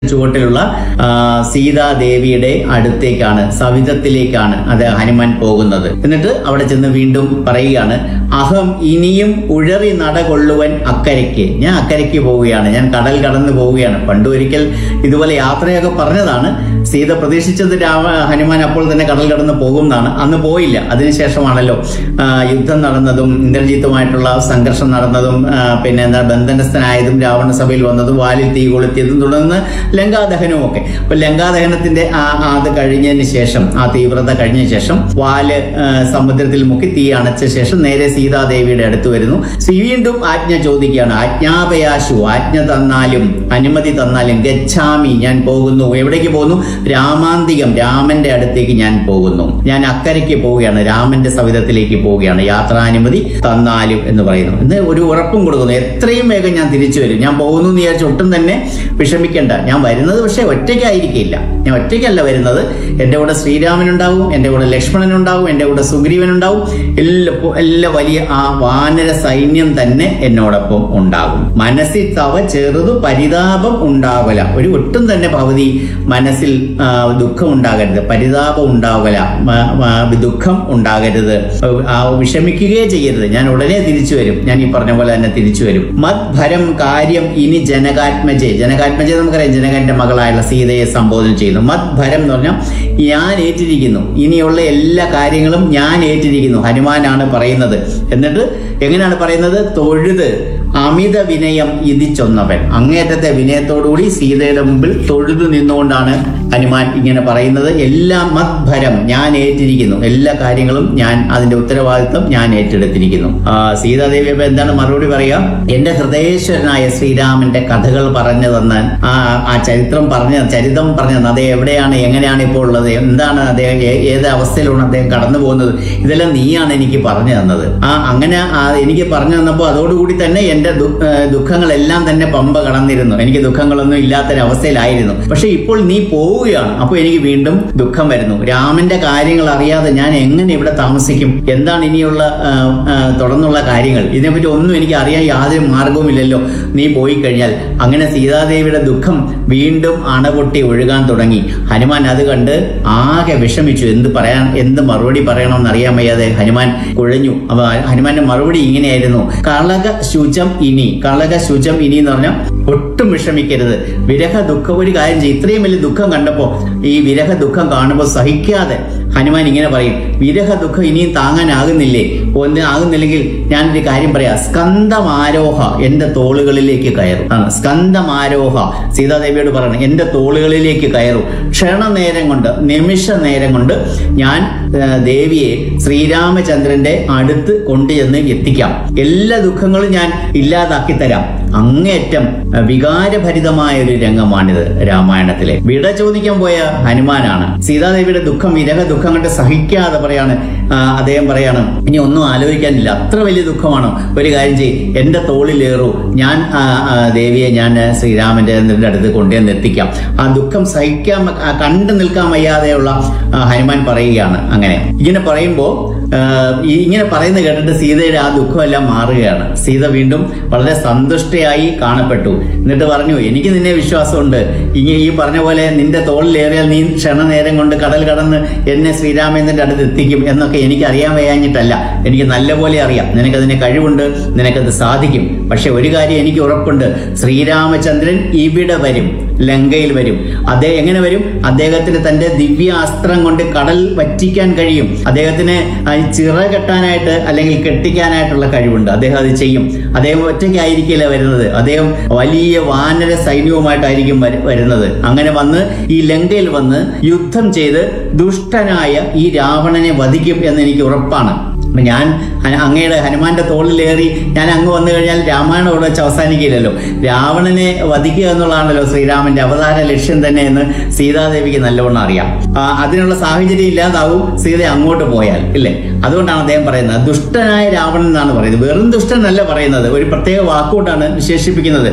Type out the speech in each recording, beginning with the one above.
ചുവട്ടിലുള്ള ആ, സീതാദേവിയുടെ അടുത്തേക്കാണ് സവിധത്തിലേക്കാണ് അത് ഹനുമാൻ പോകുന്നത് എന്നിട്ട് അവിടെ ചെന്ന് വീണ്ടും പറയുകയാണ് അഹം ഇനിയും ഉഴറി നടകൊള്ളുവൻ അക്കരയ്ക്ക് ഞാൻ അക്കരയ്ക്ക് പോവുകയാണ് ഞാൻ കടൽ കടന്നു പോവുകയാണ് പണ്ട് ഒരിക്കൽ ഇതുപോലെ യാത്രയൊക്കെ പറഞ്ഞതാണ് സീത പ്രതീക്ഷിച്ചത് രാമ ഹനുമാൻ അപ്പോൾ തന്നെ കടൽ കടന്ന് പോകും എന്നാണ് അന്ന് പോയില്ല അതിനുശേഷമാണല്ലോ ആ, യുദ്ധം നടന്നതും ഇന്ദ്രജിത്തുമായിട്ടുള്ള സംഘർഷം നടന്നതും ആ, പിന്നെ എന്താ ബന്ധനസ്ഥനായതും രാവണ സഭയിൽ വന്നതും വാലിൽ തീ കൊളുത്തിയതും തുടർന്ന് ലങ്കാദഹനവും ഒക്കെ അപ്പൊ ലങ്കാദഹനത്തിന്റെ ആ ആ അത് കഴിഞ്ഞതിന് ശേഷം ആ തീവ്രത കഴിഞ്ഞ ശേഷം വാല് ആ, സമുദ്രത്തിൽ മുക്കി തീ അണച്ച ശേഷം നേരെ സീതാദേവിയുടെ അടുത്ത് വരുന്നു ശ്രീ വീണ്ടും ആജ്ഞ ചോദിക്കുകയാണ് ആജ്ഞാപയാശു ആജ്ഞ തന്നാലും അനുമതി തന്നാലും ഗച്ഛാമി ഞാൻ പോകുന്നു എവിടേക്ക് പോകുന്നു രാമാന്തികം രാമന്റെ അടുത്തേക്ക് ഞാൻ പോകുന്നു ഞാൻ അക്കരയ്ക്ക് പോവുകയാണ് രാമന്റെ സവിധത്തിലേക്ക് പോവുകയാണ് യാത്രാനുമതി തന്നാലും എന്ന് പറയുന്നു എന്ന് ഒരു ഉറപ്പും കൊടുക്കുന്നു എത്രയും വേഗം ഞാൻ തിരിച്ചു വരും ഞാൻ പോകുന്നു എന്ന് വിചാരിച്ച് ഒട്ടും തന്നെ വിഷമിക്കേണ്ട ഞാൻ വരുന്നത് പക്ഷേ ഒറ്റയ്ക്കായിരിക്കില്ല ഞാൻ ഒറ്റയ്ക്കല്ല വരുന്നത് എൻ്റെ കൂടെ ശ്രീരാമനുണ്ടാവും എൻ്റെ കൂടെ ലക്ഷ്മണനുണ്ടാവും എൻ്റെ കൂടെ സുഗ്രീവനുണ്ടാവും എല്ലാ എല്ലാ വലിയ ആ വാനര സൈന്യം തന്നെ എന്നോടൊപ്പം ഉണ്ടാകും മനസ്സിൽ തവ ചെറുതു പരിതാപം ഉണ്ടാവല ഒരു ഒട്ടും തന്നെ ഭവതി മനസ്സിൽ ആ, ദുഃഖം ഉണ്ടാകരുത് പരിതാപം ഉണ്ടാവല മ- മ- ദുഃഖം ഉണ്ടാകരുത് ആ, വിഷമിക്കുകയേ ചെയ്യരുത് ഞാൻ ഉടനെ തിരിച്ചു വരും ഞാൻ ഈ പറഞ്ഞ പോലെ തന്നെ തിരിച്ചു വരും മദ്ഭരം കാര്യം ഇനി ജനകാത്മജെ ജനകാത്മജെ നമുക്കറിയാം ജനകന്റെ മകളായുള്ള സീതയെ സംബോധന ചെയ്യുന്നു മദ്ഭരം എന്ന് പറഞ്ഞാൽ ഞാൻ ഏറ്റിരിക്കുന്നു ഇനിയുള്ള എല്ലാ കാര്യങ്ങളും ഞാൻ ഏറ്റിരിക്കുന്നു ഹനുമാനാണ് പറയുന്നത് എന്നിട്ട് എങ്ങനെയാണ് പറയുന്നത് തൊഴുത് അമിത വിനയം ഇതിച്ചൊന്നവൻ അങ്ങേറ്റത്തെ വിനയത്തോടുകൂടി സീതയുടെ മുമ്പിൽ തൊഴുതു നിന്നുകൊണ്ടാണ് ഹനുമാൻ ഇങ്ങനെ പറയുന്നത് എല്ലാം മദ്ഭരം ഞാൻ ഏറ്റിരിക്കുന്നു എല്ലാ കാര്യങ്ങളും ഞാൻ അതിന്റെ ഉത്തരവാദിത്വം ഞാൻ ഏറ്റെടുത്തിരിക്കുന്നു ആ, സീതാദേവി അപ്പൊ എന്താണ് മറുപടി പറയുക എന്റെ ഹൃദയേശ്വരനായ ശ്രീരാമന്റെ കഥകൾ പറഞ്ഞു തന്നാൻ ആ ആ ചരിത്രം പറഞ്ഞ ചരിതം പറഞ്ഞു തന്നെ അദ്ദേഹം എവിടെയാണ് എങ്ങനെയാണ് ഇപ്പോൾ ഉള്ളത് എന്താണ് അദ്ദേഹം ഏ- ഏത് അവസ്ഥയിലാണ് അദ്ദേഹം കടന്നു പോകുന്നത് ഇതെല്ലാം നീയാണ് എനിക്ക് പറഞ്ഞു തന്നത് ആ അങ്ങനെ ആ എനിക്ക് പറഞ്ഞു തന്നപ്പോൾ അതോടുകൂടി തന്നെ എന്റെ ദു- ഏ, ദുഃഖങ്ങളെല്ലാം തന്നെ പമ്പ കടന്നിരുന്നു എനിക്ക് ദുഃഖങ്ങളൊന്നും ഇല്ലാത്തൊരവസ്ഥയിലായിരുന്നു പക്ഷെ ഇപ്പോൾ നീ പോവുകയാണ് അപ്പോൾ എനിക്ക് വീണ്ടും ദുഃഖം വരുന്നു രാമന്റെ കാര്യങ്ങൾ അറിയാതെ ഞാൻ എങ്ങനെ ഇവിടെ താമസിക്കും എന്താണ് ഇനിയുള്ള ആ, ആ, തുടർന്നുള്ള കാര്യങ്ങൾ ഇതിനെപ്പറ്റി ഒന്നും എനിക്ക് അറിയാൻ യാതൊരു മാർഗവുമില്ലല്ലോ നീ പോയി കഴിഞ്ഞാൽ അങ്ങനെ സീതാദേവിയുടെ ദുഃഖം വീണ്ടും അണപൊട്ടി ഒഴുകാൻ തുടങ്ങി ഹനുമാൻ അത് കണ്ട് ആകെ വിഷമിച്ചു എന്ത് പറയാൻ എന്ത് മറുപടി പറയണമെന്ന് അറിയാൻ വയ്യാതെ ഹനുമാൻ കുഴഞ്ഞു അപ്പൊ ഹനുമാന്റെ മറുപടി ഇങ്ങനെയായിരുന്നു കളക ശുചം ഇനി കളക ശുചം ഇനി എന്ന് പറഞ്ഞാൽ ഒട്ടും വിഷമിക്കരുത് വിരഹ ദുഃഖം ഒരു കാര്യം ചെയ്യും ഇത്രയും വലിയ ദുഃഖം കണ്ടപ്പോ ഈ വിരഹ ദുഃഖം കാണുമ്പോൾ സഹിക്കാതെ ഹനുമാൻ ഇങ്ങനെ പറയും വിരഹ ദുഃഖം ഇനിയും താങ്ങാനാകുന്നില്ലേ ഒന്ന് ആകുന്നില്ലെങ്കിൽ ഞാനൊരു കാര്യം പറയാം സ്കന്ധമാരോഹ എന്റെ തോളുകളിലേക്ക് കയറും ആണ് സ്കന്ധമാരോഹ സീതാദേവിയോട് പറയണം എന്റെ തോളുകളിലേക്ക് കയറും ക്ഷണനേരം കൊണ്ട് നിമിഷ നേരം കൊണ്ട് ഞാൻ ആ, ദേവിയെ ശ്രീരാമചന്ദ്രന്റെ അടുത്ത് കൊണ്ടുചെന്ന് എത്തിക്കാം എല്ലാ ദുഃഖങ്ങളും ഞാൻ ഇല്ലാതാക്കി തരാം അങ്ങേറ്റം ആ, വികാരഭരിതമായ ഒരു രംഗമാണിത് രാമായണത്തിലെ വിട ചോദിക്കാൻ പോയ ഹനുമാനാണ് സീതാദേവിയുടെ ദുഃഖം വിരഹ ദുഃഖം കണ്ട് സഹിക്കാതെ പറയാണ് ആ, അദ്ദേഹം പറയാണ് ഇനി ഒന്നും ആലോചിക്കാനില്ല അത്ര വലിയ ദുഃഖമാണോ ഒരു കാര്യം ചെയ്യ് എന്റെ തോളിലേറൂ ഞാൻ ആ, ആ, ദേവിയെ ഞാൻ ശ്രീരാമന്റെ അടുത്ത് കൊണ്ടുവന്ന് എത്തിക്കാം ആ ദുഃഖം സഹിക്കാൻ ആ, കണ്ടു നിൽക്കാൻ വയ്യാതെയുള്ള ആ, ഹനുമാൻ പറയുകയാണ് അങ്ങനെ ഇങ്ങനെ പറയുമ്പോ ആ, ഈ ഇങ്ങനെ പറയുന്നത് കേട്ടിട്ട് സീതയുടെ ആ ദുഃഖമെല്ലാം മാറുകയാണ് സീത വീണ്ടും വളരെ സന്തുഷ്ടയായി കാണപ്പെട്ടു എന്നിട്ട് പറഞ്ഞു എനിക്ക് നിന്നെ വിശ്വാസമുണ്ട് ഇങ്ങനെ ഈ പറഞ്ഞ പോലെ നിന്റെ തോളിലേറിയാൽ നീ ക്ഷണനേരം കൊണ്ട് കടൽ കടന്ന് എന്നെ ശ്രീരാമേന്ദ്രന്റെ അടുത്ത് എത്തിക്കും എന്നൊക്കെ എനിക്ക് അറിയാൻ വയ്യാഞ്ഞിട്ടല്ല എനിക്ക് നല്ലപോലെ അറിയാം നിനക്കതിന് കഴിവുണ്ട് നിനക്കത് സാധിക്കും പക്ഷെ ഒരു കാര്യം എനിക്ക് ഉറപ്പുണ്ട് ശ്രീരാമചന്ദ്രൻ ഇവിടെ വരും ലങ്കയിൽ വരും അദ്ദേഹം എങ്ങനെ വരും അദ്ദേഹത്തിന് തന്റെ ദിവ്യ അസ്ത്രം കൊണ്ട് കടൽ വറ്റിക്കാൻ കഴിയും അദ്ദേഹത്തിന് ആ ചിറ കെട്ടാനായിട്ട് അല്ലെങ്കിൽ കെട്ടിക്കാനായിട്ടുള്ള കഴിവുണ്ട് അദ്ദേഹം അത് ചെയ്യും അദ്ദേഹം ഒറ്റയ്ക്കായിരിക്കില്ല വരുന്നത് അദ്ദേഹം വലിയ വാനര സൈന്യവുമായിട്ടായിരിക്കും വര- വരുന്നത് അങ്ങനെ വന്ന് ഈ ലങ്കയിൽ വന്ന് യുദ്ധം ചെയ്ത് ദുഷ്ടനായ ഈ രാവണനെ വധിക്കും എന്ന് എനിക്ക് ഉറപ്പാണ് അപ്പൊ ഞാൻ ഹ- അങ്ങയുടെ ഹനുമാന്റെ തോളിലേറി ഞാൻ അങ്ങ് വന്നു കഴിഞ്ഞാൽ രാമായണം അവിടെ വെച്ച് അവസാനിക്കില്ലല്ലോ രാവണനെ വധിക്കുക എന്നുള്ളതാണല്ലോ ശ്രീരാമന്റെ അവതാര ലക്ഷ്യം തന്നെ എന്ന് സീതാദേവിക്ക് നല്ലവണ്ണം അറിയാം ആ, അതിനുള്ള സാഹചര്യം ഇല്ലാതാവും സീത അങ്ങോട്ട് പോയാൽ ഇല്ലേ അതുകൊണ്ടാണ് അദ്ദേഹം പറയുന്നത് ദുഷ്ടനായ രാവണൻ എന്നാണ് പറയുന്നത് വെറും ദുഷ്ടനല്ല പറയുന്നത് ഒരു പ്രത്യേക വാക്കുകൊണ്ടാണ് വിശേഷിപ്പിക്കുന്നത്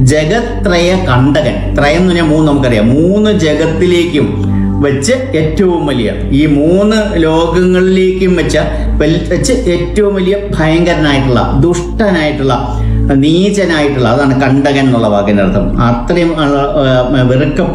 ജഗത്രയ കണ്ടകൻ ത്രയം എന്ന് പറഞ്ഞാൽ മൂന്ന് നമുക്കറിയാം മൂന്ന് ജഗത്തിലേക്കും വെച്ച് ഏറ്റവും വലിയ ഈ മൂന്ന് ലോകങ്ങളിലേക്കും വെച്ച വെൽ- വെച്ച് ഏറ്റവും വലിയ ഭയങ്കരനായിട്ടുള്ള ദുഷ്ടനായിട്ടുള്ള നീചനായിട്ടുള്ള അതാണ് കണ്ടകൻ എന്നുള്ള വാക്കിന്റെ അർത്ഥം അത്രയും ആ, ആ, വെറുക്കപ്പെട്ട